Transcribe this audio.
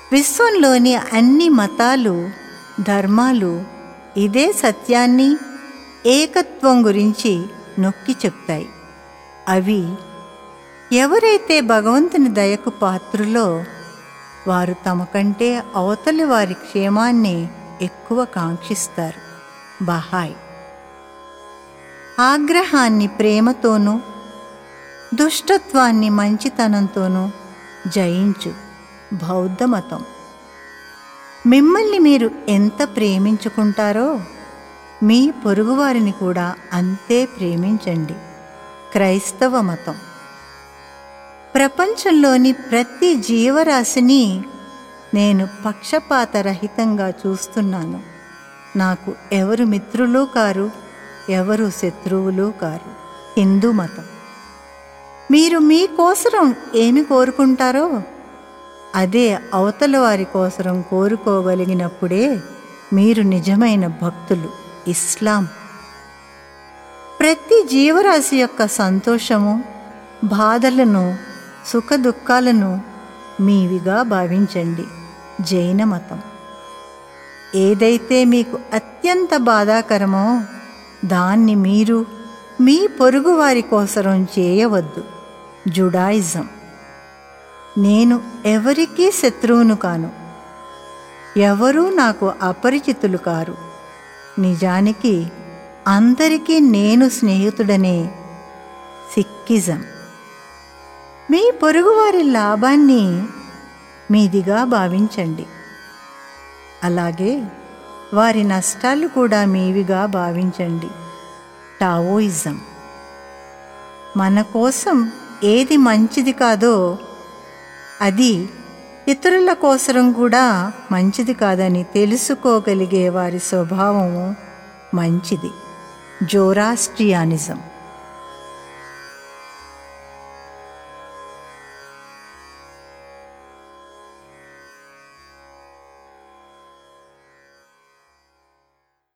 విశ్వంలోని అన్ని మతాలు ధర్మాలు ఇదే సత్యాన్ని ఏకత్వం గురించి నొక్కి చెప్తాయి అవి ఎవరైతే భగవంతుని దయకు పాత్రులో వారు తమ కంటే అవతలి వారి క్షేమాన్ని ఎక్కువ కాంక్షిస్తారు బహాయ్ ఆగ్రహాన్ని ప్రేమతోనూ దుష్టత్వాన్ని మంచితనంతోనూ జయించు బౌద్ధ మతం మిమ్మల్ని మీరు ఎంత ప్రేమించుకుంటారో మీ పొరుగువారిని కూడా అంతే ప్రేమించండి క్రైస్తవ మతం ప్రపంచంలోని ప్రతి జీవరాశిని నేను పక్షపాతరహితంగా చూస్తున్నాను నాకు ఎవరు మిత్రులు కారు ఎవరు శత్రువులు కారు హిందూ మతం మీరు మీకోసరం ఏమి కోరుకుంటారో అదే అవతల వారి కోసరం కోరుకోగలిగినప్పుడే మీరు నిజమైన భక్తులు ఇస్లాం ప్రతి జీవరాశి యొక్క సంతోషము బాధలను సుఖదుఖాలను మీవిగా భావించండి జైన మతం ఏదైతే మీకు అత్యంత బాధాకరమో దాన్ని మీరు మీ పొరుగువారి కోసరం చేయవద్దు జుడాయిజం నేను ఎవరికీ శత్రువును కాను ఎవరూ నాకు అపరిచితులు కారు నిజానికి అందరికీ నేను స్నేహితుడనే సిక్కిజం మీ పొరుగువారి లాభాన్ని మీదిగా భావించండి అలాగే వారి నష్టాలు కూడా మీవిగా భావించండి టావోయిజం మన కోసం ఏది మంచిది కాదో అది ఇతరుల కోసరం కూడా మంచిది కాదని తెలుసుకోగలిగే వారి స్వభావము మంచిది జోరాస్ట్రియానిజం